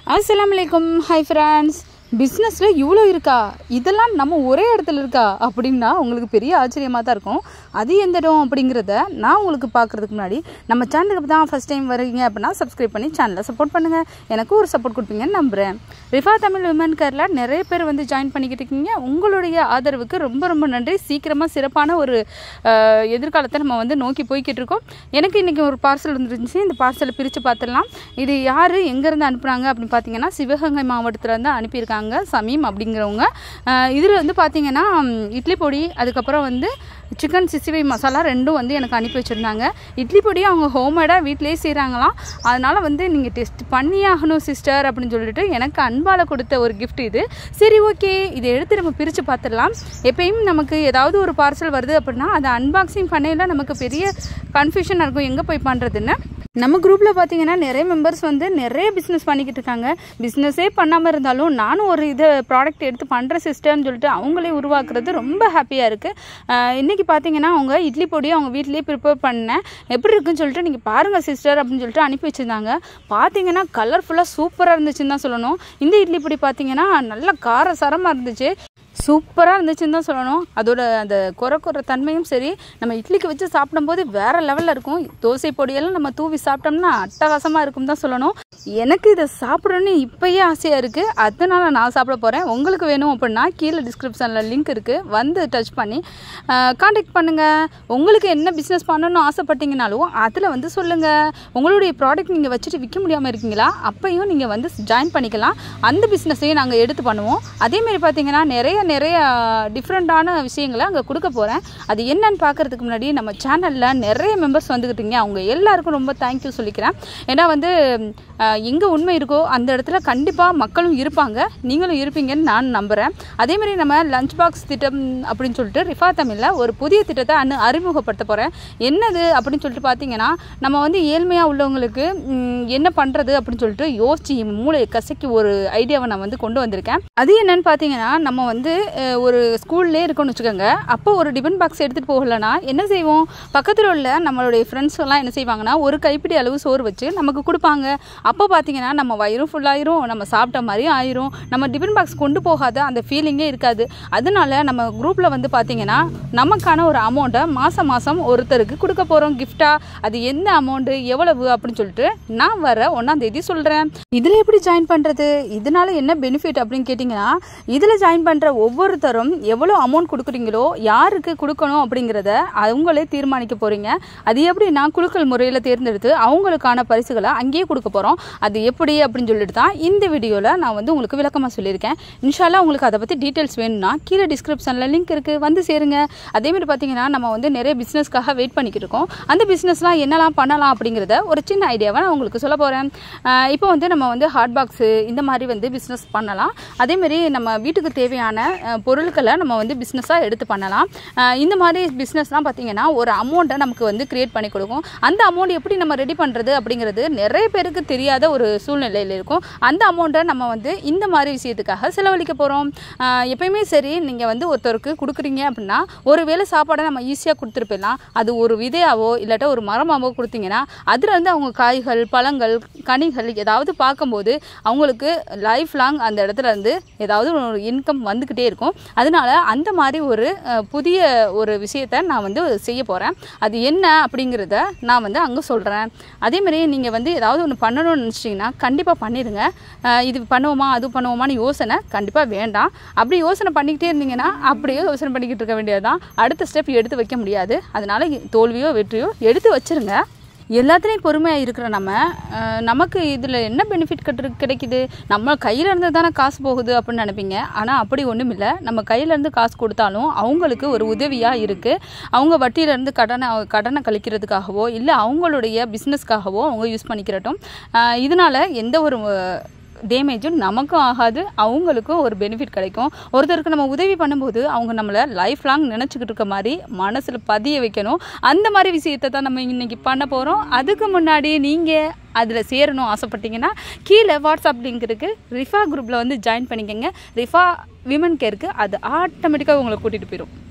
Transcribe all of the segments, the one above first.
அஸ்ஸலாமு அலைக்கும் hi friends பிஸ்னஸில் இவ்வளோ இருக்கா இதெல்லாம் நம்ம ஒரே இடத்துல இருக்கா அப்படின்னா உங்களுக்கு பெரிய ஆச்சரியமாக தான் இருக்கும் அது எந்த இடம் அப்படிங்கிறத நான் உங்களுக்கு பார்க்குறதுக்கு முன்னாடி நம்ம சேனலுக்கு தான் ஃபஸ்ட் டைம் வரீங்க அப்படின்னா சப்ஸ்கிரைப் பண்ணி சேனலை சப்போர்ட் பண்ணுங்கள் எனக்கும் ஒரு சப்போர்ட் கொடுப்பீங்கன்னு நம்புகிறேன் ரிஃபா தமிழ் விமன் கேரில் நிறைய பேர் வந்து ஜாயின் பண்ணிக்கிட்டு இருக்கீங்க உங்களுடைய ஆதரவுக்கு ரொம்ப ரொம்ப நன்றி சீக்கிரமாக சிறப்பான ஒரு அஹ், எதிர்காலத்தை நம்ம வந்து நோக்கி போய்கிட்டு இருக்கோம் எனக்கு இன்றைக்கி ஒரு பார்சல் வந்துருந்துச்சு இந்த பார்சலை பிரித்து பார்த்துடலாம் இது யார் எங்கேருந்து அனுப்புகிறாங்க அப்படின்னு பார்த்தீங்கன்னா சிவகங்கை மாவட்டத்துலேருந்து அனுப்பியிருக்காங்க சமீம் அப்படிங்கிறவங்க இதில் வந்து பார்த்தீங்கன்னா ம், இட்லி பொடி அதுக்கப்புறம் வந்து சிக்கன் சிக்ஸ்டி மசாலா ரெண்டும் வந்து எனக்கு அனுப்பி வச்சுருந்தாங்க இட்லி பொடி அவங்க ஹோம்மேடாக வீட்டிலேயே செய்கிறாங்களாம் அதனால் வந்து நீங்கள் டெஸ்ட் பண்ணியே ஆகணும் சிஸ்டர் அப்படின்னு சொல்லிட்டு எனக்கு அன்பால் கொடுத்த ஒரு gift இது சரி ஓகே இதை எடுத்து நம்ம பிரித்து பார்த்துடலாம் எப்பயும் நமக்கு ஏதாவது ஒரு பார்சல் வருது அப்படின்னா அதை அன்பாக்சிங் பண்ணையில் நமக்கு பெரிய கன்ஃபியூஷன் இருக்கும் எங்கே போய் பண்ணுறதுன்னு நம்ம குரூப்பில் பார்த்தீங்கன்னா நிறைய மெம்பர்ஸ் வந்து நிறைய பிஸ்னஸ் பண்ணிக்கிட்டு இருக்காங்க பிஸ்னஸே பண்ணாமல் இருந்தாலும் நானும் ஒரு இது ப்ராடக்ட் எடுத்து பண்ணுற சிஸ்டம்னு சொல்லிட்டு அவங்களே உருவாக்குறது ரொம்ப ஹாப்பியாக இருக்குது இன்றைக்கி பார்த்தீங்கன்னா அவங்க இட்லி பொடி அவங்க வீட்லேயே ப்ரிப்பேர் பண்ணேன் எப்படி இருக்குன்னு சொல்லிட்டு நீங்கள் பாருங்கள் சிஸ்டர் அப்படின்னு சொல்லிட்டு அனுப்பி வச்சுருந்தாங்க பார்த்தீங்கன்னா கலர்ஃபுல்லாக சூப்பராக இருந்துச்சுன்னு தான் சொல்லணும் இந்த இட்லி பொடி பார்த்தீங்கன்னா நல்லா காரசாரமாக இருந்துச்சு சூப்பராக இருந்துச்சுன்னு தான் சொல்லணும் அதோட அந்த குறை குறை தன்மையும் சரி நம்ம இட்லிக்கு வச்சு சாப்பிடும்போது வேற லெவலில் இருக்கும் தோசை பொடியெல்லாம் நம்ம தூவி சாப்பிட்டோம்னா அட்டகாசமாக இருக்கும் தான் சொல்லணும் எனக்கு இதை சாப்பிடணும்னு இப்போயே ஆசையாக இருக்குது அதனால நான் சாப்பிட போகிறேன் உங்களுக்கு வேணும் அப்படின்னா கீழே டிஸ்கிரிப்ஷனில் லிங்க் இருக்குது வந்து டச் பண்ணி காண்டாக்ட் பண்ணுங்கள் உங்களுக்கு என்ன பிஸ்னஸ் பண்ணணும்னு ஆசைப்பட்டீங்கனாலும் அதில் வந்து சொல்லுங்கள் உங்களுடைய ப்ராடக்ட் நீங்கள் வச்சுட்டு விற்க முடியாமல் இருக்கீங்களா அப்பையும் நீங்கள் வந்து ஜாயின் பண்ணிக்கலாம் அந்த பிஸ்னஸையும் நாங்கள் எடுத்து பண்ணுவோம் அதேமாரி பார்த்தீங்கன்னா நிறைய நிறைய டிஃப்ரெண்ட்டான விஷயங்களை அங்கே கொடுக்க போகிறேன் அது என்னன்னு பார்க்கறதுக்கு முன்னாடி நம்ம சேனலில் நிறைய மெம்பர்ஸ் வந்துக்கிட்டீங்க அவங்க எல்லாருக்கும் ரொம்ப தேங்க்யூ சொல்லிக்கிறேன் ஏன்னா வந்து எங்கே உண்மை இருக்கோ அந்த இடத்துல கண்டிப்பாக மக்களும் இருப்பாங்க நீங்களும் இருப்பீங்கன்னு நான் நம்புகிறேன் அதேமாரி நம்ம லஞ்ச் பாக்ஸ் திட்டம் அப்படின்னு சொல்லிட்டு ரிஃபா தமிழில் ஒரு புதிய திட்டத்தை அனு அறிமுகப்படுத்த போகிறேன் என்னது அப்படின்னு சொல்லிட்டு பார்த்தீங்கன்னா நம்ம வந்து ஏழ்மையாக உள்ளவங்களுக்கு ம், என்ன பண்ணுறது அப்படின்னு சொல்லிட்டு யோசிச்சு என் மூளையை கசக்கி ஒரு ஐடியாவை நான் வந்து கொண்டு வந்திருக்கேன் அது என்னன்னு பார்த்தீங்கன்னா நம்ம வந்து அஹ், ஒரு ஸ்கூல்லே இருக்கோம்னு வச்சுக்கோங்க அப்போ ஒரு டிபன் பாக்ஸ் எடுத்துகிட்டு போகலன்னா என்ன செய்வோம் பக்கத்தில் உள்ள நம்மளுடைய ஃப்ரெண்ட்ஸ் எல்லாம் என்ன செய்வாங்கன்னா ஒரு கைப்பிடி அளவு சோறு வச்சு நமக்கு கொடுப்பாங்க அப்போ பார்த்தீங்கன்னா நம்ம வயிறும் ஃபுல்லாயிரும் நம்ம சாப்பிட்ட மாதிரியும் ஆயிரும் நம்ம டிபன் பாக்ஸ் கொண்டு போகாத அந்த ஃபீலிங்கே இருக்காது அதனால நம்ம குரூப்பில் வந்து பார்த்தீங்கன்னா நமக்கான ஒரு அமௌண்ட்டை மாதம் மாதம் ஒருத்தருக்கு கொடுக்க போகிறோம் கிஃப்டாக அது என்ன அமௌண்ட்டு எவ்வளவு அப்படின்னு சொல்லிட்டு நான் வர ஒன்றாம் தேதி சொல்கிறேன் இதில் எப்படி ஜாயின் பண்ணுறது இதனால என்ன பெனிஃபிட் அப்படின்னு கேட்டிங்கன்னா இதில் ஜாயின் பண்ணுற ஒவ்வொருத்தரும் எவ்வளோ அமௌண்ட் கொடுக்குறீங்களோ யாருக்கு கொடுக்கணும் அப்படிங்கிறத அவங்களே தீர்மானிக்க போகிறீங்க அது எப்படி நான் குழுக்கள் முறையில் தேர்ந்தெடுத்து அவங்களுக்கான பரிசுகளை அங்கேயே கொடுக்க போகிறோம் அது எப்படி அப்படின்னு சொல்லிட்டு தான் இந்த வீடியோவில் நான் வந்து உங்களுக்கு விளக்கமாக சொல்லியிருக்கேன் இன்ஷால்லா உங்களுக்கு அதை பற்றி டீட்டெயில்ஸ் வேணும்னா கீழே டிஸ்கிரிப்ஷனில் லிங்க் இருக்குது வந்து சேருங்க அதேமாதிரி பார்த்தீங்கன்னா நம்ம வந்து நிறைய பிஸ்னஸ்க்காக வெயிட் பண்ணிக்கிட்டு இருக்கோம் அந்த பிஸ்னஸ்லாம் என்னலாம் பண்ணலாம் அப்படிங்கிறத ஒரு சின்ன ஐடியாவை நான் உங்களுக்கு சொல்ல போகிறேன் இப்போ வந்து நம்ம வந்து ஹாட் பாக்ஸு இந்த மாதிரி வந்து பிஸ்னஸ் பண்ணலாம் அதேமாரி நம்ம வீட்டுக்கு தேவையான அஹ், பொருட்களை நம்ம வந்து பிஸ்னஸாக எடுத்து பண்ணலாம் அஹ், இந்த மாதிரி பிஸ்னஸ்லாம் பார்த்தீங்கன்னா ஒரு அமௌண்ட்டை நமக்கு வந்து கிரியேட் பண்ணி கொடுக்கும் அந்த அமௌண்ட் எப்படி நம்ம ரெடி பண்ணுறது அப்படிங்கிறது நிறைய பேருக்கு தெரியாத ஒரு சூழ்நிலையில் இருக்கும் அந்த அமௌண்ட்டை நம்ம வந்து இந்த மாதிரி விஷயத்துக்காக செலவழிக்க போகிறோம் எப்பயுமே சரி நீங்கள் வந்து ஒருத்தருக்கு கொடுக்குறீங்க அப்படின்னா ஒரு வேளை சாப்பாடை நம்ம ஈஸியாக கொடுத்துட்டு போயிடலாம் அது ஒரு விதையாவோ இல்லாட்டா ஒரு மரமாவோ கொடுத்தீங்கன்னா அதுலேருந்து அவங்க காய்கள் பழங்கள் கனிகள் ஏதாவது பார்க்கும்போது அவங்களுக்கு லைஃப் லாங் அந்த இடத்துல இருந்து ஏதாவது ஒரு இன்கம் வந்துக்கிட்டே இருக்கும் அதனால அந்த மாதிரி ஒரு அஹ், புதிய ஒரு விஷயத்தை நான் வந்து செய்ய போகிறேன் அது என்ன அப்படிங்கிறத நான் வந்து அங்கே சொல்கிறேன் அதேமாரி நீங்கள் வந்து ஏதாவது ஒன்று பண்ணணும்னு நினச்சிட்டிங்கன்னா கண்டிப்பாக பண்ணிடுங்க அஹ், இது பண்ணுவோமா அது பண்ணுவோமான்னு யோசனை கண்டிப்பாக வேண்டாம் அப்படி யோசனை பண்ணிக்கிட்டே இருந்தீங்கன்னா அப்படியே யோசனை பண்ணிக்கிட்டு இருக்க வேண்டியது தான் அடுத்த ஸ்டெப் எடுத்து வைக்க முடியாது அதனால தோல்வியோ வெற்றியோ எடுத்து வச்சிருங்க எல்லாத்துலேயும் பொறுமையாக இருக்கிற நம்ம அஹ், நமக்கு இதில் என்ன பெனிஃபிட் கட்டு கிடைக்குது நம்ம கையில இருந்து தானே காசு போகுது அப்படின்னு நினைப்பீங்க ஆனால் அப்படி ஒன்றும் இல்லை நம்ம கையிலேருந்து காசு கொடுத்தாலும் அவங்களுக்கு ஒரு உதவியாக இருக்குது அவங்க வட்டியிலேருந்து கடனை கடனை கழிக்கிறதுக்காகவோ இல்லை அவங்களுடைய பிஸ்னஸ்க்காகவோ அவங்க யூஸ் பண்ணிக்கிறட்டும் அஹ், இதனால எந்த ஒரு டேமேஜும் நமக்கும் ஆகாது அவங்களுக்கும் ஒரு பெனிஃபிட் கிடைக்கும் ஒருத்தருக்கு நம்ம உதவி பண்ணும்போது அவங்க நம்மளை லைஃப் லாங் நினச்சிக்கிட்டு இருக்க மாதிரி மனசில் பதிய வைக்கணும் அந்த மாதிரி விஷயத்தை தான் நம்ம இன்னைக்கு பண்ண போகிறோம் அதுக்கு முன்னாடி நீங்கள் அதில் சேரணும் ஆசைப்பட்டீங்கன்னா கீழே வாட்ஸ்அப் லிங்க் இருக்குது ரிஃபா குரூப்பில் வந்து ஜாயின் பண்ணிக்கோங்க ரிஃபா விமன் கேருக்கு அது ஆட்டோமேட்டிக்காக உங்களை கூட்டிகிட்டு போயிடும்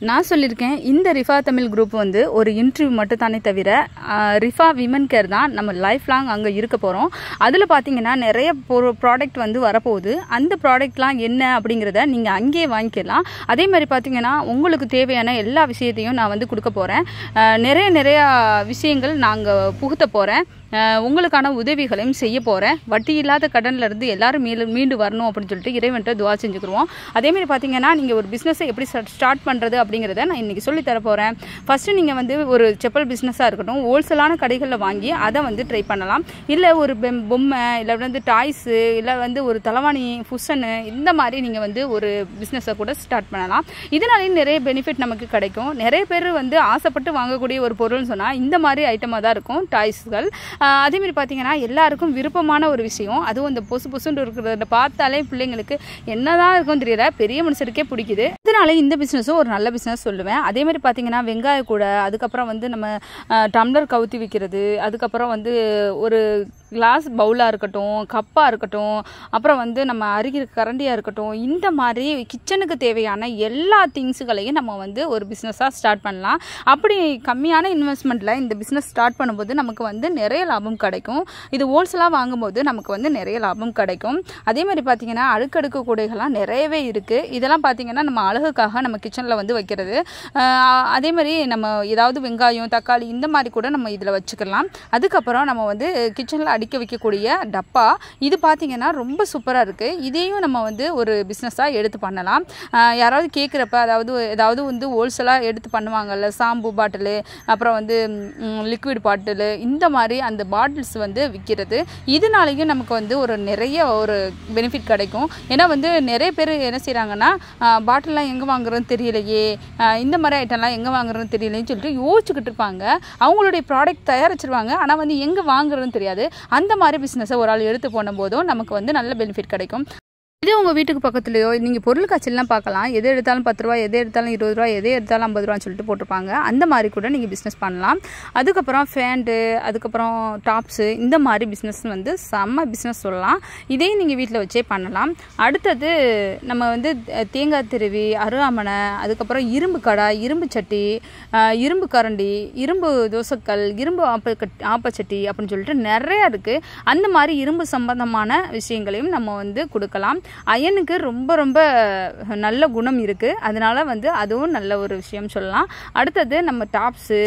நான் சொல்லியிருக்கேன் இந்த ரிஃபா தமிழ் குரூப் வந்து ஒரு இன்டர்வியூ மட்டும் தானே தவிர ஆஹ், ரிஃபா விமன் கேர் தான் நம்ம லைஃப் லாங் அங்கே இருக்க போகிறோம் அதில் பார்த்தீங்கன்னா நிறைய ப்ராடக்ட் வந்து வரப்போகுது அந்த ப்ராடக்ட்லாம் என்ன அப்படிங்கிறத நீங்கள் அங்கேயே வாங்கிக்கலாம் அதே மாதிரி பார்த்தீங்கன்னா உங்களுக்கு தேவையான எல்லா விஷயத்தையும் நான் வந்து கொடுக்க போகிறேன் நிறைய நிறைய விஷயங்கள் நாங்கள் புகுத்த போகிறேன் உங்களுக்கான உதவிகளையும் செய்ய போகிறேன் வட்டி இல்லாத கடன்ல இருந்து எல்லாரும் மீண்டு மீண்டு வரணும் அப்படின்னு சொல்லிட்டு இறைவன்ட்ட துவா செஞ்சுக்கிருவோம் அதேமாதிரி பார்த்தீங்கன்னா நீங்கள் ஒரு பிஸ்னஸை எப்படி ஸ்டார்ட் பண்ணுறது அப்படிங்கிறத நான் இன்றைக்கி சொல்லி தர போகிறேன் ஃபஸ்ட்டு நீங்கள் வந்து ஒரு செப்பல் பிஸ்னஸாக இருக்கட்டும் ஹோல்சேலான கடைகளில் வாங்கி அதை வந்து ட்ரை பண்ணலாம் இல்லை ஒரு பெம்- பொம்மை இல்லை வந்து டாய்ஸு இல்லை வந்து ஒரு தலைவாணி ஃபுஷனு இந்த மாதிரி நீங்கள் வந்து ஒரு பிஸ்னஸை கூட ஸ்டார்ட் பண்ணலாம் இதனாலேயும் நிறைய பெனிஃபிட் நமக்கு கிடைக்கும் நிறைய பேர் வந்து ஆசைப்பட்டு வாங்கக்கூடிய ஒரு பொருள்னு சொன்னால் இந்த மாதிரி ஐட்டமாக தான் இருக்கும் டாய்ஸ்கள் அதேமாதிரி பார்த்தீங்கன்னா எல்லாருக்கும் விருப்பமான ஒரு விஷயம் அதுவும் இந்த பொசு பொசுன்னு இருக்கிறத பார்த்தாலே பிள்ளைங்களுக்கு என்னதான் இருக்கும் தெரியல பெரிய மனுஷருக்கே பிடிக்குது இதனால இந்த பிஸ்னஸும் ஒரு நல்ல பிஸ்னஸ் சொல்லுவேன் அதே மாதிரி பார்த்தீங்கன்னா வெங்காய கூட அதுக்கப்புறம் வந்து நம்ம அஹ், டம்ளர் கவுத்தி விற்கிறது அதுக்கப்புறம் வந்து ஒரு கிளாஸ் பவுலாக இருக்கட்டும் கப்பாக இருக்கட்டும் அப்புறம் வந்து நம்ம அருகிற கரண்டியாக இருக்கட்டும் இந்த மாதிரி கிச்சனுக்கு தேவையான எல்லா திங்ஸுகளையும் நம்ம வந்து ஒரு பிஸ்னஸாக ஸ்டார்ட் பண்ணலாம் அப்படி கம்மியான இன்வெஸ்ட்மெண்ட்டில் இந்த பிஸ்னஸ் ஸ்டார்ட் பண்ணும்போது நமக்கு வந்து நிறைய லாபம் கிடைக்கும் இது ஹோல்சேலாக வாங்கும்போது நமக்கு வந்து நிறைய லாபம் கிடைக்கும் அதே மாதிரி பார்த்தீங்கன்னா அடுக்கடுக்கு கூடைகள்லாம் நிறையவே இருக்குது இதெல்லாம் பார்த்தீங்கன்னா நம்ம அழகுக்காக நம்ம கிச்சனில் வந்து வைக்கிறது ஆஹ் அதே மாதிரி நம்ம ஏதாவது வெங்காயம் தக்காளி இந்த மாதிரி கூட நம்ம இதில் வச்சுக்கலாம் அதுக்கப்புறம் நம்ம வந்து கிச்சனில் அடிக்க வைக்கக்கூடிய டப்பா இது பார்த்தீங்கன்னா ரொம்ப சூப்பராக இருக்குது இதையும் நம்ம வந்து ஒரு பிஸ்னஸாக எடுத்து பண்ணலாம் ஆஹ் யாராவது கேட்குறப்ப அதாவது ஏதாவது வந்து ஹோல்சேலாக எடுத்து பண்ணுவாங்கல்ல சாம்பு பாட்டிலு அப்புறம் வந்து லிக்விட் பாட்டிலு இந்த மாதிரி அந்த பாட்டில்ஸ் வந்து விற்கிறது இதனாலேயும் நமக்கு வந்து ஒரு நிறைய ஒரு பெனிஃபிட் கிடைக்கும் ஏன்னா வந்து நிறைய பேர் என்ன செய்கிறாங்கன்னா பாட்டில்லாம் எங்கே வாங்குறதுன்னு தெரியலையே ஆஹ் இந்த மாதிரி ஐட்டம்லாம் எங்கே வாங்குறதுன்னு தெரியலையேன்னு சொல்லிட்டு யோசிச்சுக்கிட்டு இருப்பாங்க அவங்களுடைய ப்ராடக்ட் தயாரிச்சிருவாங்க ஆனால் வந்து எங்கே வாங்குறதுன்னு தெரியாது அந்த மாதிரி பிஸ்னஸை ஒரு ஆள் எடுத்து போனும்போதும் நமக்கு வந்து நல்ல பெனிஃபிட் கிடைக்கும் இதே உங்கள் வீட்டுக்கு பக்கத்துலையோ நீங்கள் பொருள் காட்சிலாம் பார்க்கலாம் எது எடுத்தாலும் பத்து ரூபா எது எடுத்தாலும் இருபது ரூபா எது எடுத்தாலும் ஐம்பது ரூபான்னு சொல்லிட்டு போட்டிருப்பாங்க அந்த மாதிரி கூட நீங்கள் பிஸ்னஸ் பண்ணலாம் அதுக்கப்புறம் ஃபேண்டு அதுக்கப்புறம் டாப்ஸு இந்த மாதிரி பிஸ்னஸ் வந்து செம்ம பிஸ்னஸ் சொல்லலாம் இதையும் நீங்கள் வீட்டில் வச்சே பண்ணலாம் அடுத்தது நம்ம வந்து அஹ், தேங்காய் திருவி அருவாமனை அதுக்கப்புறம் இரும்பு கடாய் இரும்பு சட்டி அஹ், இரும்பு கரண்டி இரும்பு தோசைக்கல் இரும்பு ஆப்ப கட் ஆப்பச்சட்டி அப்படின்னு சொல்லிட்டு நிறையா இருக்குது அந்த மாதிரி இரும்பு சம்பந்தமான விஷயங்களையும் நம்ம வந்து கொடுக்கலாம் அயனுக்கு ரொம்ப ரொம்ப நல்ல குணம் இருக்குது அதனால வந்து அதுவும் நல்ல ஒரு விஷயம் சொல்லலாம் அடுத்தது நம்ம டாப்ஸு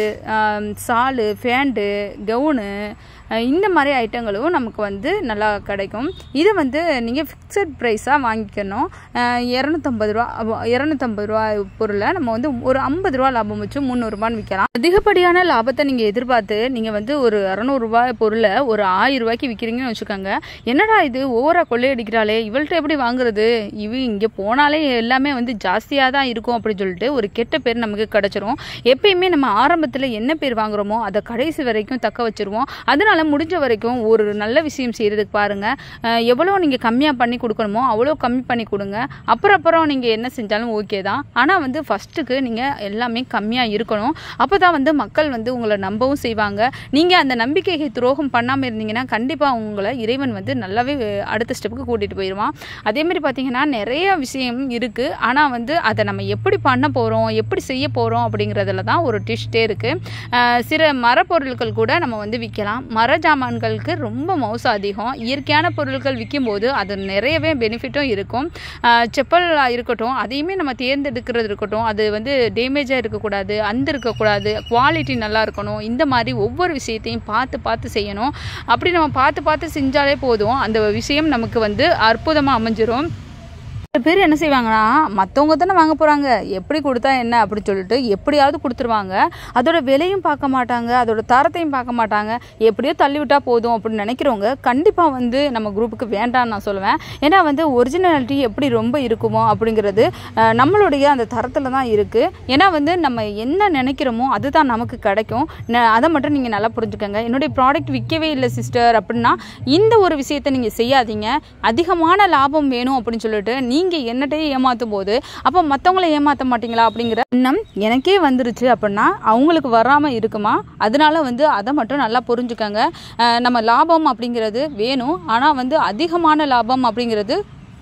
சாலு ஃபேண்டு கவுனு அஹ் இந்த மாதிரி ஐட்டங்களும் நமக்கு வந்து நல்லா கிடைக்கும் இது வந்து நீங்கள் ஃபிக்ஸட் ப்ரைஸாக வாங்கிக்கணும் அஹ் இரநூத்தம்பது ரூபா அப்போ இரநூத்தம்பது ரூபா பொருளை நம்ம வந்து ஒரு ஐம்பது ரூபா லாபம் வச்சு முந்நூறுரூபான்னு விற்கலாம் அதிகப்படியான லாபத்தை நீங்கள் எதிர்பார்த்து நீங்கள் வந்து ஒரு இரநூறுபா பொருளை ஒரு ஆயிரம் ரூபாய்க்கு விற்கிறீங்கன்னு வச்சுக்கோங்க என்னடா இது ஓவராக கொள்ளையடிக்கிறாளே இவள்கிட்ட எப்படி வாங்குறது இவ இங்கே போனாலே எல்லாமே வந்து ஜாஸ்தியாக தான் இருக்கும் அப்படின்னு சொல்லிட்டு ஒரு கெட்ட பேர் நமக்கு கிடைச்சிரும் எப்பயுமே நம்ம ஆரம்பத்தில் என்ன பேர் வாங்குறோமோ அதை கடைசி வரைக்கும் தக்க வச்சிருவோம் அதனால முடிஞ்ச வரைக்கும் ஒரு நல்ல விஷயம் செய்கிறதுக்கு பாருங்கள் எவ்வளோ நீங்கள் கம்மியாக பண்ணி கொடுக்கணுமோ அவ்வளோ கம்மி பண்ணி கொடுங்க அப்புறம் அப்புறம் நீங்கள் என்ன செஞ்சாலும் ஓகே தான் ஆனால் வந்து ஃபஸ்ட்டுக்கு நீங்கள் எல்லாமே கம்மியாக இருக்கணும் அப்போ தான் வந்து மக்கள் வந்து உங்களை நம்பவும் செய்வாங்க நீங்கள் அந்த நம்பிக்கையை துரோகம் பண்ணாமல் இருந்தீங்கன்னா கண்டிப்பாக உங்களை இறைவன் வந்து நல்லாவே அடுத்த ஸ்டெப்புக்கு கூட்டிகிட்டு போயிடுவான் அதே மாதிரி பார்த்தீங்கன்னா நிறைய விஷயம் இருக்குது ஆனால் வந்து அதை நம்ம எப்படி பண்ண போகிறோம் எப்படி செய்ய போகிறோம் அப்படிங்கிறதுல தான் ஒரு டிஷ்டே இருக்குது சில மரப்பொருட்கள் கூட நம்ம வந்து விற்கலாம் மர ஜாமான்களுக்கு ரொம்ப மவுசு அதிகம் இயற்கையான பொருட்கள் விற்கும்போது அது நிறையவே பெனிஃபிட்டும் இருக்கும் ஆஹ் செப்பலாக இருக்கட்டும் அதையுமே நம்ம தேர்ந்தெடுக்கிறது இருக்கட்டும் அது வந்து டேமேஜாக இருக்கக்கூடாது அந்த இருக்கக்கூடாது குவாலிட்டி நல்லா இருக்கணும் இந்த மாதிரி ஒவ்வொரு விஷயத்தையும் பார்த்து பார்த்து செய்யணும் அப்படி நம்ம பார்த்து பார்த்து செஞ்சாலே போதும் அந்த விஷயம் நமக்கு வந்து அற்புதமாக அமைஞ்சிரும் சில பேர் என்ன செய்வாங்கன்னா மற்றவங்க தானே வாங்க போகிறாங்க எப்படி கொடுத்தா என்ன அப்படின்னு சொல்லிட்டு எப்படியாவது கொடுத்துருவாங்க அதோட விலையும் பார்க்க மாட்டாங்க அதோட தரத்தையும் பார்க்க மாட்டாங்க எப்படியோ தள்ளி விட்டா போதும் அப்படின்னு நினைக்கிறவங்க கண்டிப்பாக வந்து நம்ம குரூப்புக்கு வேண்டாம்னு நான் சொல்லுவேன் ஏன்னா வந்து ஒரிஜினாலிட்டி எப்படி ரொம்ப இருக்குமோ அப்படிங்கிறது அஹ், நம்மளுடைய அந்த தரத்தில் தான் இருக்குது ஏன்னா வந்து நம்ம என்ன நினைக்கிறோமோ அதுதான் நமக்கு கிடைக்கும் ந- அதை மட்டும் நீங்கள் நல்லா புரிஞ்சுக்கோங்க என்னுடைய ப்ராடக்ட் விற்கவே இல்லை சிஸ்டர் அப்படின்னா இந்த ஒரு விஷயத்தை நீங்கள் செய்யாதீங்க அதிகமான லாபம் வேணும் அப்படின்னு சொல்லிட்டு நீங்கள் என்னட்டையே ஏமாற்றும் போது அப்போ மற்றவங்கள ஏமாற்ற மாட்டீங்களா அப்படிங்கிற எண்ணம் எனக்கே வந்துருச்சு அப்படின்னா அவங்களுக்கு வராமல் இருக்குமா அதனால வந்து அதை மட்டும் நல்லா புரிஞ்சுக்கோங்க அஹ் நம்ம லாபம் அப்படிங்கிறது வேணும் ஆனால் வந்து அதிகமான லாபம் அப்படிங்கிறது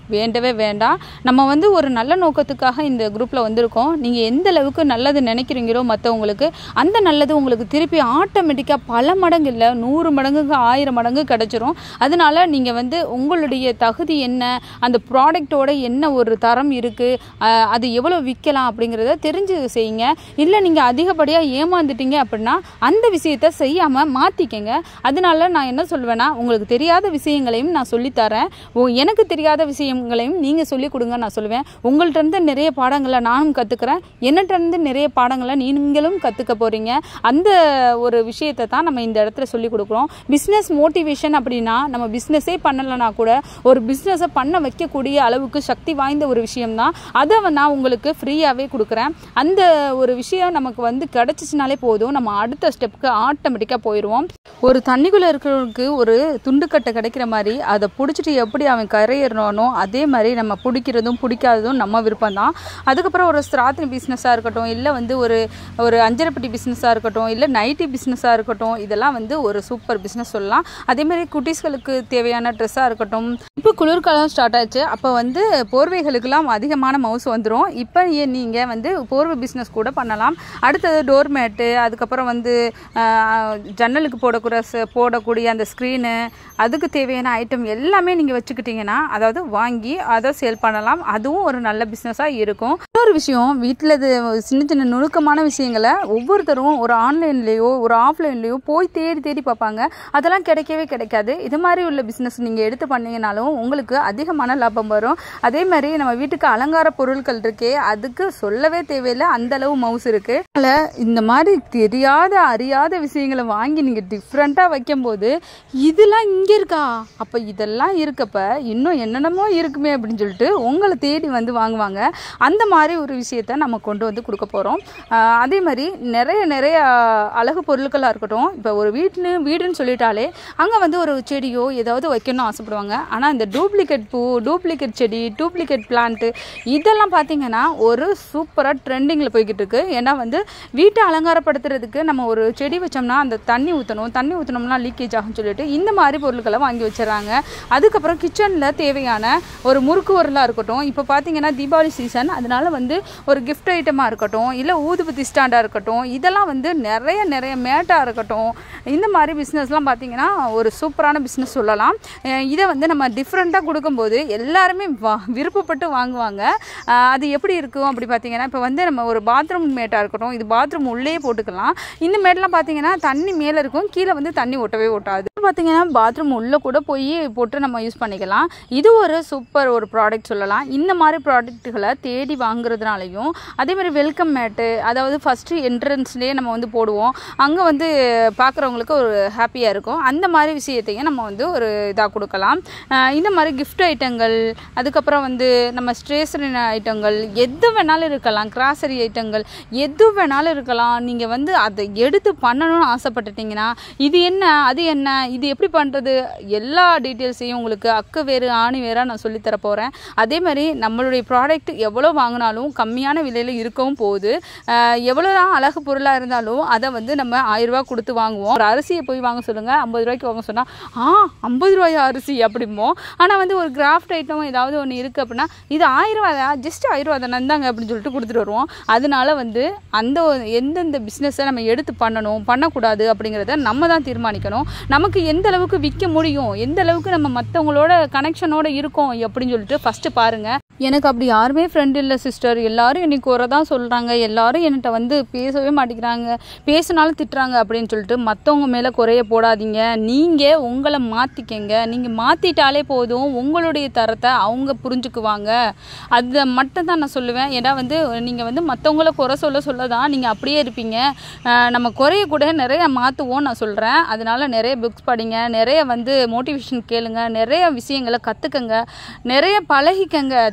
வேண்டவே வேண்டாம் நம்ம வந்து ஒரு நல்ல நோக்கத்துக்காக இந்த குரூப்பில் வந்திருக்கோம் நீங்கள் எந்த அளவுக்கு நல்லது நினைக்கிறீங்களோ மற்றவங்களுக்கு அந்த நல்லது உங்களுக்கு திருப்பி ஆட்டோமேட்டிக்காக பல மடங்கு இல்லை நூறு மடங்குக்கு ஆயிரம் மடங்கு கிடச்சிரும் அதனால நீங்கள் வந்து உங்களுடைய தகுதி என்ன அந்த ப்ராடக்ட்டோட என்ன ஒரு தரம் இருக்குது அது எவ்வளோ விற்கலாம் அப்படிங்கிறத தெரிஞ்சு செய்யுங்க இல்லை நீங்கள் அதிகப்படியாக ஏமாந்துட்டீங்க அப்படின்னா அந்த விஷயத்த செய்யாமல் மாற்றிக்கங்க அதனால நான் என்ன சொல்வேன்னா உங்களுக்கு தெரியாத விஷயங்களையும் நான் சொல்லித்தரேன் ஓ எனக்கு தெரியாத விஷயங்களையும் நீங்கள் சொல்லிக் கொடுங்க நான் சொல்லுவேன் உங்கள்ட்ட இருந்து நிறைய பாடங்களை நானும் கற்றுக்கிறேன் என்னட்ட இருந்து நிறைய பாடங்களை நீங்களும் கற்றுக்க போகிறீங்க அந்த ஒரு விஷயத்தை தான் நம்ம இந்த இடத்துல சொல்லிக் கொடுக்குறோம் பிஸ்னஸ் மோட்டிவேஷன் அப்படின்னா நம்ம பிஸ்னஸே பண்ணலைன்னா கூட ஒரு பிஸ்னஸை பண்ண வைக்கக்கூடிய அளவுக்கு சக்தி வாய்ந்த ஒரு விஷயம்தான் அதை நான் உங்களுக்கு ஃப்ரீயாகவே கொடுக்குறேன் அந்த ஒரு விஷயம் நமக்கு வந்து கிடச்சிச்சினாலே போதும் நம்ம அடுத்த ஸ்டெப்புக்கு ஆட்டோமேட்டிக்காக போயிடுவோம் ஒரு தண்ணிக்குள்ளே இருக்கிறவனுக்கு ஒரு துண்டுக்கட்டை கிடைக்கிற மாதிரி அதை பிடிச்சிட்டு எப்படி அவன் கரையேறணும் அதே மாதிரி நம்ம பிடிக்கிறதும் பிடிக்காததும் நம்ம விருப்பம் தான் அதுக்கப்புறம் ஒரு ஸ்ராத்தினி பிஸ்னஸாக இருக்கட்டும் இல்லை வந்து ஒரு ஒரு அஞ்சரைப்பட்டி பிஸ்னஸாக இருக்கட்டும் இல்லை நைட்டி பிஸ்னஸாக இருக்கட்டும் இதெல்லாம் வந்து ஒரு சூப்பர் பிஸ்னஸ் சொல்லலாம் அதே மாதிரி குட்டீஸ்களுக்கு தேவையான ட்ரெஸ்ஸாக இருக்கட்டும் இப்போ குளிர்காலம் ஸ்டார்ட் ஆச்சு அப்போ வந்து போர்வைகளுக்கெல்லாம் அதிகமான மவுஸ் வந்துடும் இப்போ நீங்கள் வந்து போர்வை பிஸ்னஸ் கூட பண்ணலாம் அடுத்தது டோர் மேட்டு அதுக்கப்புறம் வந்து ஆஹ், ஜன்னலுக்கு போடக்கூட ச- போடக்கூடிய அந்த ஸ்க்ரீனு அதுக்கு தேவையான ஐட்டம் எல்லாமே நீங்கள் வச்சுக்கிட்டிங்கன்னா அதாவது வாங்கி அதை சேல் பண்ணலாம் அதுவும் ஒரு நல்ல பிஸ்னஸாக இருக்கும் இன்னொரு விஷயம் வீட்டில் இது சின்ன சின்ன நுணுக்கமான விஷயங்களை ஒவ்வொருத்தரும் ஒரு ஆன்லைன்லேயோ ஒரு ஆஃப்லைன்லேயோ போய் தேடி தேடி பார்ப்பாங்க அதெல்லாம் கிடைக்கவே கிடைக்காது இது மாதிரி உள்ள பிஸ்னஸ் நீங்கள் எடுத்து பண்ணீங்கனாலும் உங்களுக்கு அதிகமான லாபம் வரும் அதே மாதிரி நம்ம வீட்டுக்கு அலங்கார பொருட்கள் இருக்கே அதுக்கு சொல்லவே தேவையில்லை அந்த அளவு மவுஸ் இருக்கு அதனால இந்த மாதிரி தெரியாத அறியாத விஷயங்களை வாங்கி நீங்கள் டிஃப்ரெண்ட்டாக வைக்கும்போது இதெல்லாம் இங்கே இருக்கா அப்போ இதெல்லாம் இருக்கப்ப இன்னும் என்னென்னமோ இருக்குமே அப்படின்னு சொல்லிட்டு உங்களை தேடி வந்து வாங்குவாங்க அந்த மாதிரி ஒரு விஷயத்த நம்ம கொண்டு வந்து கொடுக்க போகிறோம் அதே மாதிரி நிறைய நிறைய அழகு பொருட்களாக இருக்கட்டும் இப்போ ஒரு வீட்டுன்னு வீடுன்னு சொல்லிட்டாலே அங்கே வந்து ஒரு செடியோ ஏதாவது வைக்கணும்னு ஆசைப்படுவாங்க ஆனால் இந்த டூப்ளிகேட் பூ டூப்ளிகேட் செடி டூப்ளிகேட் பிளான்ட்டு இதெல்லாம் பார்த்தீங்கன்னா ஒரு சூப்பராக ட்ரெண்டிங்கில் போய்கிட்டு இருக்கு ஏன்னா வந்து வீட்டை அலங்காரப்படுத்துறதுக்கு நம்ம ஒரு செடி வச்சோம்னா அந்த தண்ணி ஊற்றணும் தண்ணி ஊற்றினோம்னா லீக்கேஜ் ஆகும்னு சொல்லிட்டு இந்த மாதிரி பொருட்களை வாங்கி வச்சிடறாங்க அதுக்கப்புறம் கிச்சனில் தேவையான ஒரு முறுக்கு உரலாக இருக்கட்டும் இப்போ பார்த்தீங்கன்னா தீபாவளி சீசன் அதனால வந்து ஒரு கிஃப்ட் ஐட்டமாக இருக்கட்டும் இல்லை ஊதுபத்தி ஸ்டாண்டாக இருக்கட்டும் இதெல்லாம் வந்து நிறைய நிறைய மேட்டாக இருக்கட்டும் இந்த மாதிரி பிஸ்னஸ்லாம் பார்த்தீங்கன்னா ஒரு சூப்பரான பிஸ்னஸ் சொல்லலாம் அஹ் இதை வந்து நம்ம டிஃப்ரெண்ட்டாக கொடுக்கும்போது எல்லாருமே வா விருப்பப்பட்டு வாங்குவாங்க அஹ் அது எப்படி இருக்கும் அப்படி பார்த்தீங்கன்னா இப்போ வந்து நம்ம ஒரு பாத்ரூம் மேட்டாக இருக்கட்டும் இது பாத்ரூம் உள்ளே போட்டுக்கலாம் இந்த மேட்லாம் பார்த்தீங்கன்னா தண்ணி மேலே இருக்கும் கீழே வந்து தண்ணி ஒட்டவே ஒட்டாது பார்த்தீங்கன்னா பாத்ரூம் உள்ளே கூட போய் போட்டு நம்ம யூஸ் பண்ணிக்கலாம் இது ஒரு சூப்பர் ஒரு ப்ராடக்ட் சொல்லலாம் இந்த மாதிரி ப்ராடக்ட்டுகளை தேடி வாங்குறதுனாலையும் அதே மாதிரி வெல்கம் மேட்டு அதாவது ஃபஸ்ட்டு என்ட்ரன்ஸ்லேயே நம்ம வந்து போடுவோம் அங்கே வந்து பார்க்குறவங்களுக்கு ஒரு ஹாப்பியாக இருக்கும் அந்த மாதிரி விஷயத்தையும் நம்ம வந்து ஒரு இதாக கொடுக்கலாம் அஹ் இந்த மாதிரி கிஃப்ட் ஐட்டங்கள் அதுக்கப்புறம் வந்து நம்ம ஸ்டேஷனரி ஐட்டங்கள் எது வேணாலும் இருக்கலாம் கிராசரி ஐட்டங்கள் எது வேணாலும் இருக்கலாம் நீங்கள் வந்து அதை எடுத்து பண்ணணும்னு ஆசைப்பட்டுட்டீங்கன்னா இது என்ன அது என்ன இது எப்படி பண்ணுறது எல்லா டீட்டெயில்ஸையும் உங்களுக்கு அக்கு வேறு ஆணி வேறாக நான் சொல்லித்தர போகிறேன் அதே மாதிரி நம்மளுடைய ப்ராடக்ட் எவ்வளோ வாங்கினாலும் கம்மியான விலையில் இருக்கவும் போகுது அஹ் எவ்வளோ தான் அழகு பொருளாக இருந்தாலும் அதை வந்து நம்ம ஆயிரரூபா கொடுத்து வாங்குவோம் ஒரு அரிசியை போய் வாங்க சொல்லுங்கள் ஐம்பது ரூபாய்க்கு வாங்க சொன்னால் ஆ ஐம்பது ரூபாயா அரிசி அப்படிமோ ஆனால் வந்து ஒரு கிராஃப்ட் ஐட்டம் ஏதாவது ஒன்று இருக்குது அப்படின்னா இது ஆயிரம் ரூபாயா ஜஸ்ட் ஆயிரம் ரூபா தானே இந்தாங்க அப்படின்னு சொல்லிட்டு கொடுத்துட்டு வருவோம் அதனால வந்து அந்த ஒரு- எந்தெந்த பிஸ்னஸை நம்ம எடுத்து பண்ணணும் பண்ணக்கூடாது அப்படிங்கிறத நம்ம தான் தீர்மானிக்கணும் நமக்கு எந்த அளவுக்கு விற்க முடியும் எந்த அளவுக்கு நம்ம மற்றவங்களோட கனெக்ஷனோட இருக்கோம் அப்படின்னு சொல்லிட்டு ஃபஸ்ட்டு பாருங்கள் எனக்கு அப்படி யாருமே ஃப்ரெண்ட் இல்லை சிஸ்டர் எல்லாரும் என்னை குறை தான் சொல்கிறாங்க எல்லாரும் என்கிட்ட வந்து பேசவே மாட்டேங்கிறாங்க பேசினாலும் திட்டுறாங்க அப்படின்னு சொல்லிட்டு மற்றவங்க மேலே குறைய போடாதீங்க நீங்கள் உங்களை மாற்றிக்கங்க நீங்கள் மாற்றிட்டாலே போதும் உங்களுடைய தரத்தை அவங்க புரிஞ்சுக்குவாங்க அதை மட்டும் தான் நான் சொல்லுவேன் ஏன்னா வந்து நீங்கள் வந்து மற்றவங்கள குறை சொல்ல சொல்ல தான் நீங்கள் அப்படியே இருப்பீங்க அஹ் நம்ம குறைய கூட நிறைய மாற்றுவோம் நான் சொல்கிறேன் அதனால நிறைய புக்ஸ் படிங்க நிறைய வந்து மோட்டிவேஷன் கேளுங்க நிறைய விஷயங்களை கற்றுக்கங்க நிறைய பழகிக்கங்க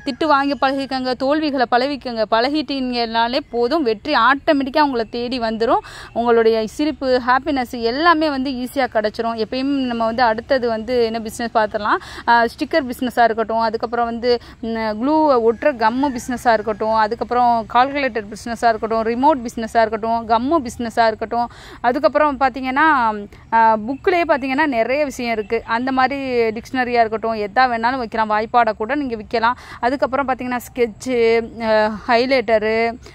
திட்டு வாங்கி பழகிக்கங்க தோல்விகளை பழகிக்கங்க பழகிட்டீங்கனாலே போதும் வெற்றி ஆட்டோமேட்டிக்காக உங்களை தேடி வந்துடும் உங்களுடைய சிரிப்பு ஹாப்பினஸ் எல்லாமே வந்து ஈஸியாக கிடச்சிரும் எப்பயும் நம்ம வந்து அடுத்தது வந்து என்ன பிஸ்னஸ் பார்த்துடலாம் ஸ்டிக்கர் பிஸ்னஸாக இருக்கட்டும் அதுக்கப்புறம் வந்து க்ளூ ஒட்டுற கம்மு பிஸ்னஸாக இருக்கட்டும் அதுக்கப்புறம் கால்குலேட்டர் பிஸ்னஸாக இருக்கட்டும் ரிமோட் பிஸ்னஸாக இருக்கட்டும் கம்மு பிஸ்னஸாக இருக்கட்டும் அதுக்கப்புறம் பார்த்தீங்கன்னா புக்கிலே பார்த்தீங்கன்னா நிறைய விஷயம் இருக்குது அந்த மாதிரி டிக்ஷனரியாக இருக்கட்டும் எதா வேணாலும் வைக்கலாம் வாய்ப்பாடை கூட நீங்கள் விற்கலாம் அதுக்கப்புறம் பார்த்தீங்கன்னா ஸ்கெட்சு ஹைலைட்டரு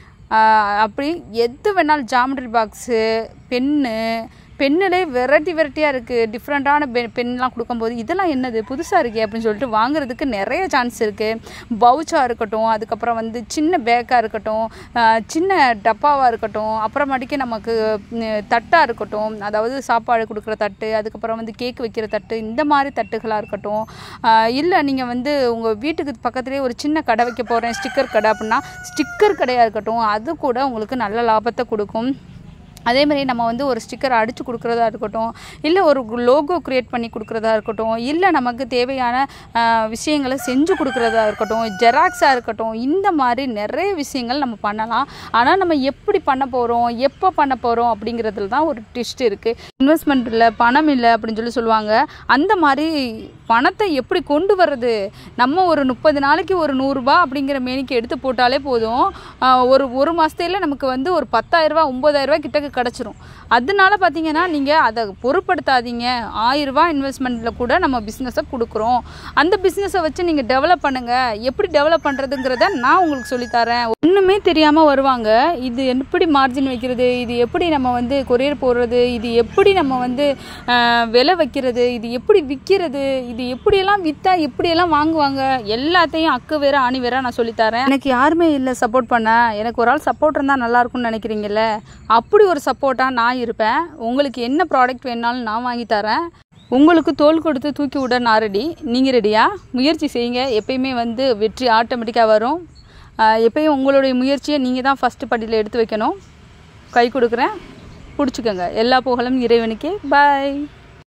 அப்படி எது வேணாலும் ஜாமெட்ரி பாக்ஸு பென்னு பெண்ணிலே வெரைட்டி வெரைட்டியாக இருக்குது டிஃப்ரெண்ட்டான பெ பென்லாம் கொடுக்கும்போது இதெல்லாம் என்னது புதுசாக இருக்கே அப்படின்னு சொல்லிட்டு வாங்குறதுக்கு நிறைய சான்ஸ் இருக்குது பவுச்சாக இருக்கட்டும் அதுக்கப்புறம் வந்து சின்ன பேக்காக இருக்கட்டும் சின்ன டப்பாவாக இருக்கட்டும் அப்புறமாட்டிக்கு நமக்கு தட்டாக இருக்கட்டும் அதாவது சாப்பாடு கொடுக்குற தட்டு அதுக்கப்புறம் வந்து கேக் வைக்கிற தட்டு இந்த மாதிரி தட்டுகளாக இருக்கட்டும் இல்லை நீங்கள் வந்து உங்கள் வீட்டுக்கு பக்கத்துலேயே ஒரு சின்ன கடை வைக்க போகிறேன் ஸ்டிக்கர் கடை அப்படின்னா ஸ்டிக்கர் கடையாக இருக்கட்டும் அது கூட உங்களுக்கு நல்ல லாபத்தை கொடுக்கும் அதே மாதிரி நம்ம வந்து ஒரு ஸ்டிக்கர் அடித்து கொடுக்குறதா இருக்கட்டும் இல்லை ஒரு லோகோ க்ரியேட் பண்ணி கொடுக்குறதா இருக்கட்டும் இல்லை நமக்கு தேவையான விஷயங்களை செஞ்சு கொடுக்குறதா இருக்கட்டும் ஜெராக்ஸாக இருக்கட்டும் இந்த மாதிரி நிறைய விஷயங்கள் நம்ம பண்ணலாம் ஆனால் நம்ம எப்படி பண்ண போகிறோம் எப்போ பண்ண போகிறோம் அப்படிங்கிறதுல தான் ஒரு ட்விஸ்ட் இருக்குது இன்வெஸ்ட்மெண்ட் இல்லை பணம் இல்லை அப்படின்னு சொல்லி சொல்லுவாங்க அந்த மாதிரி பணத்தை எப்படி கொண்டு வர்றது நம்ம ஒரு முப்பது நாளைக்கு ஒரு நூறுரூபா அப்படிங்கிற மேனிக்கு எடுத்து போட்டாலே போதும் ஒரு ஒரு மாதத்துல நமக்கு வந்து ஒரு பத்தாயிரரூபா ஒம்பதாயிரரூபா கிட்டக்கு கிடச்சிரும் அதனால பார்த்தீங்கன்னா நீங்கள் அதை பொருட்படுத்தாதீங்க ஆயிரரூபா இன்வெஸ்ட்மெண்ட்டில் கூட நம்ம பிஸ்னஸை கொடுக்குறோம் அந்த பிஸ்னஸை வச்சு நீங்கள் டெவலப் பண்ணுங்கள் எப்படி டெவலப் பண்ணுறதுங்கிறத நான் உங்களுக்கு சொல்லித்தரேன் ஒன்றுமே தெரியாமல் வருவாங்க இது எப்படி மார்ஜின் வைக்கிறது இது எப்படி நம்ம வந்து கொரியர் போடுறது இது எப்படி நம்ம வந்து விலை வைக்கிறது இது எப்படி விற்கிறது இது எப்படியெல்லாம் விற்றா எப்படியெல்லாம் வாங்குவாங்க எல்லாத்தையும் அக்கு வேற ஆணி வேற நான் சொல்லித்தரேன் எனக்கு யாருமே இல்லை சப்போர்ட் பண்ண எனக்கு ஒரு ஆள் சப்போர்ட் இருந்தால் நல்லா இருக்கும்னு நினைக்கிறீங்கல்ல அப்படி ஒரு சப்போர்ட்டாக நான் இருப்பேன் உங்களுக்கு என்ன ப்ராடக்ட் வேணாலும் நான் வாங்கி தரேன் உங்களுக்கு தோல் கொடுத்து தூக்கி விட நான் ரெடி நீங்கள் ரெடியா முயற்சி செய்யுங்க எப்பயுமே வந்து வெற்றி ஆட்டோமேட்டிக்காக வரும் எப்பயும் உங்களுடைய முயற்சியை நீங்கள் தான் ஃபஸ்ட்டு படியில் எடுத்து வைக்கணும் கை கொடுக்குறேன் பிடிச்சிக்கோங்க எல்லா புகழும் இறைவனுக்கே பாய்